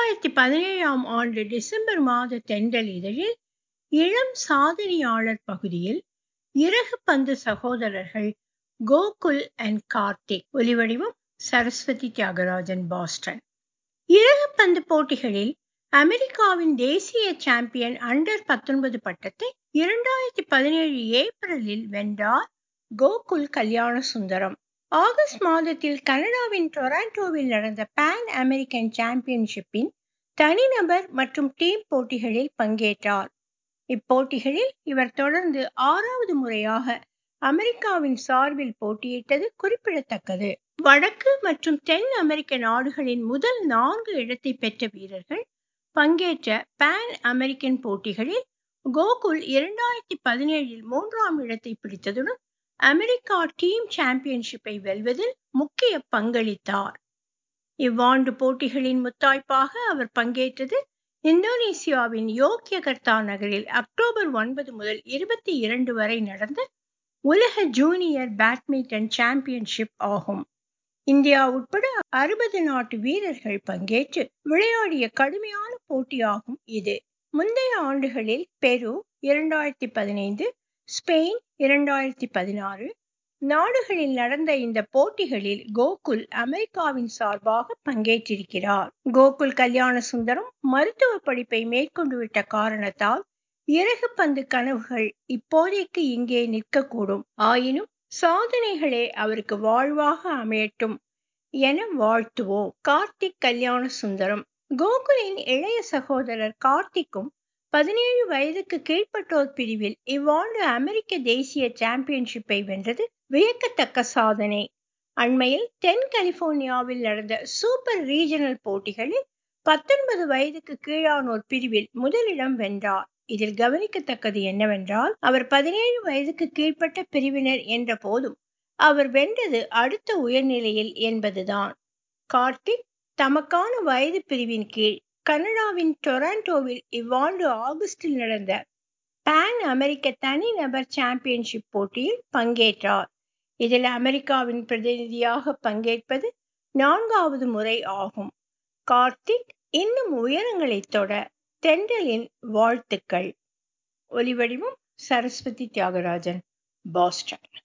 இரண்டாயிரத்தி பதினேழாம் ஆண்டு டிசம்பர் மாத தென்றல் இதழில் இளம் சாதனையாளர் பகுதியில் இறகு பந்து சகோதரர்கள் கோகுல் அண்ட் கார்த்திக் ஒலிவடிவம் சரஸ்வதி தியாகராஜன் பாஸ்டன் இறகுப்பந்து போட்டிகளில் அமெரிக்காவின் தேசிய சாம்பியன் அண்டர் பத்தொன்பது பட்டத்தை இரண்டாயிரத்தி பதினேழு ஏப்ரலில் வென்றார் கோகுல் கல்யாண சுந்தரம் ஆகஸ்ட் மாதத்தில் கனடாவின் டொராண்டோவில் நடந்த பான் அமெரிக்கன் சாம்பியன்ஷிப்பின் தனிநபர் மற்றும் டீம் போட்டிகளில் பங்கேற்றார் இப்போட்டிகளில் இவர் தொடர்ந்து ஆறாவது முறையாக அமெரிக்காவின் சார்பில் போட்டியிட்டது குறிப்பிடத்தக்கது வடக்கு மற்றும் தென் அமெரிக்க நாடுகளின் முதல் நான்கு இடத்தை பெற்ற வீரர்கள் பங்கேற்ற பான் அமெரிக்கன் போட்டிகளில் கோகுல் இரண்டாயிரத்தி பதினேழில் மூன்றாம் இடத்தை பிடித்ததுடன் அமெரிக்கா டீம் சாம்பியன்ஷிப்பை வெல்வதில் முக்கிய பங்களித்தார் இவ்வாண்டு போட்டிகளின் முத்தாய்ப்பாக அவர் பங்கேற்றது இந்தோனேசியாவின் யோக்கியகர்த்தா நகரில் அக்டோபர் ஒன்பது முதல் இருபத்தி இரண்டு வரை நடந்த உலக ஜூனியர் பேட்மிண்டன் சாம்பியன்ஷிப் ஆகும் இந்தியா உட்பட அறுபது நாட்டு வீரர்கள் பங்கேற்று விளையாடிய கடுமையான போட்டியாகும் இது முந்தைய ஆண்டுகளில் பெரு இரண்டாயிரத்தி பதினைந்து ஸ்பெயின் இரண்டாயிரத்தி பதினாறு நாடுகளில் நடந்த இந்த போட்டிகளில் கோகுல் அமெரிக்காவின் சார்பாக பங்கேற்றிருக்கிறார் கோகுல் கல்யாண சுந்தரம் மருத்துவ படிப்பை மேற்கொண்டுவிட்ட காரணத்தால் இறகு பந்து கனவுகள் இப்போதைக்கு இங்கே நிற்கக்கூடும் ஆயினும் சாதனைகளே அவருக்கு வாழ்வாக அமையட்டும் என வாழ்த்துவோம் கார்த்திக் கல்யாண சுந்தரம் கோகுலின் இளைய சகோதரர் கார்த்திக்கும் பதினேழு வயதுக்கு கீழ்ப்பட்டோர் பிரிவில் இவ்வாண்டு அமெரிக்க தேசிய சாம்பியன்ஷிப்பை வென்றது வியக்கத்தக்க சாதனை அண்மையில் தென் கலிபோர்னியாவில் நடந்த சூப்பர் ரீஜனல் போட்டிகளில் பத்தொன்பது வயதுக்கு கீழானோர் பிரிவில் முதலிடம் வென்றார் இதில் கவனிக்கத்தக்கது என்னவென்றால் அவர் பதினேழு வயதுக்கு கீழ்ப்பட்ட பிரிவினர் என்ற போதும் அவர் வென்றது அடுத்த உயர்நிலையில் என்பதுதான் கார்த்திக் தமக்கான வயது பிரிவின் கீழ் கனடாவின் டொராண்டோவில் இவ்வாண்டு ஆகஸ்டில் நடந்த பான் அமெரிக்க தனிநபர் சாம்பியன்ஷிப் போட்டியில் பங்கேற்றார் இதில் அமெரிக்காவின் பிரதிநிதியாக பங்கேற்பது நான்காவது முறை ஆகும் கார்த்திக் இன்னும் உயரங்களை தொட தென்றலின் வாழ்த்துக்கள் ஒலிவடிவம் சரஸ்வதி தியாகராஜன் பாஸ்டன்